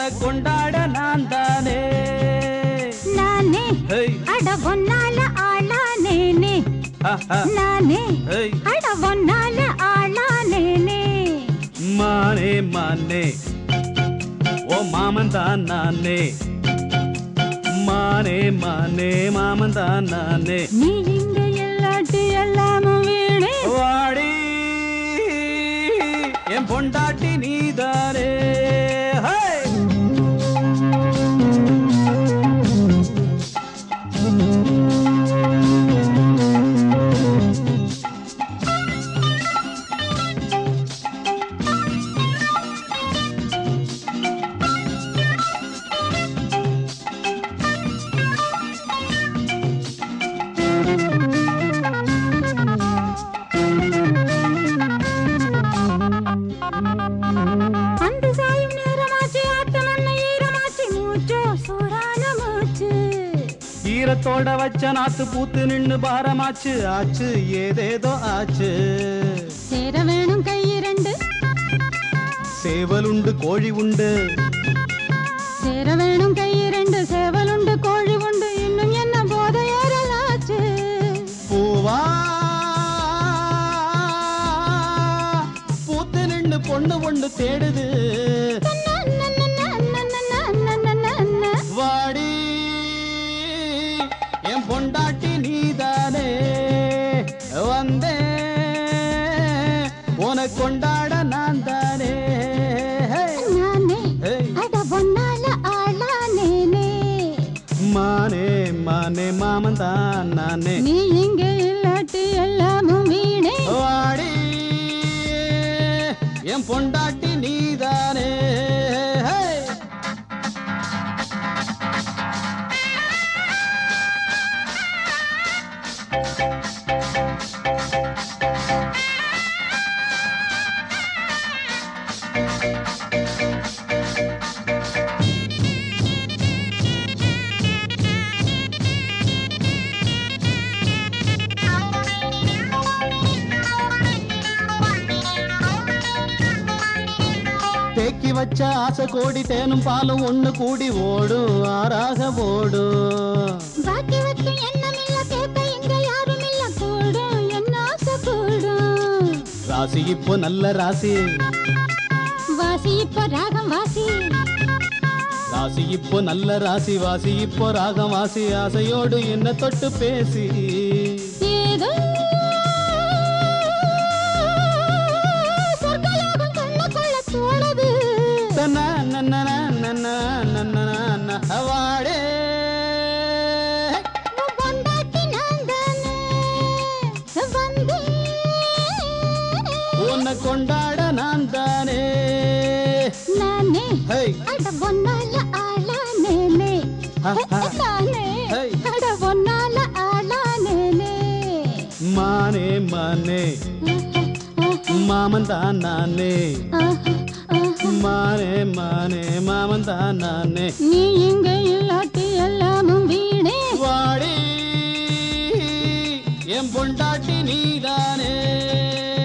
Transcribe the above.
உன கொண்டாட நான் தானே நானே ஹேய் அட ஒன்னால ஆளானேனே ஆஹா. நானே ஹேய் அட ஒன்னால ஆளானேனே மானே மானே ஓ மாமன் தான் நானே மானே மானே மாமன் தான் நானே நீ இங்க எல்லாட்டி எல்லாமும் வீணே வாடி என் பொண்டாட்டி நீதானே ஹே! அந்த சாயும் நேரமாச்சு ஆத்தமன்ன ஈரமாச்சு மூச்சோ சூடான மூச்சு ஈரத்தோட வச்ச நாத்து பூத்து நின்னு பாரமாச்சு ஆச்சு ஏதேதோ ஆச்சு சேர வேணும் கை இரண்டு சேவல் உண்டு கோழி உண்டு சேர வேணும் கை இரண்டு சேவலுண்டு கோழி உண்டு இன்னும் என்ன போதை ஏறலாச்சு பூவா பூத்து நின்னு பொண்ணு ஒண்ணு தேடுது வாடி என் பொண்டாட்டி நீதானே வந்தே உன கொண்டாட நான் தானே நானே ஏய். அட பொன்னால ஆளானேனே மானே மானே மாமன் தான் நானே நீ இங்க இல்லாட்டி எல்லாமும் வீணே வாடி என் பொண்டாட்டி நீதானே ஹே! தேக்கி வச்ச ஆசை கோடி தேனும் பாலும் ஒண்ணு கூடி ஓடும் ஆறாக ஓடும் பாக்கி வச்சு எண்ணமில்ல கேட்க இங்க யாரும் இல்ல கூடும் என்ன ஆசை கூடும் ராசி இப்போ நல்ல ராசி வாசி இப்போ ராகம் வாசி ராசி இப்போ நல்ல ராசி வாசி இப்போ ராகம் வாசி ஆசையோடு என்ன தொட்டு பேசி ஏதோ சொர்க்கலோகம் கண்ணுக்குள்ள தோணுது தன்ன நன்ன நன்ன நன்ன நன்ன வாடே உன் பொண்டாட்டி நான் தானே வந்தேன் உன்னை கொண்டாட நான் தானே நானே ஹை அட பொன்னால ஆளானேனே ஆஹா. நானே ஹை. அட பொன்னால ஆளானேனே மானே மானே மாமன் தான் நானே மானே மானே மாமன் தான் நானே நீ இங்க இல்லாட்டி எல்லாமும் வீணே வாடி என் பொண்டாட்டி நீதானே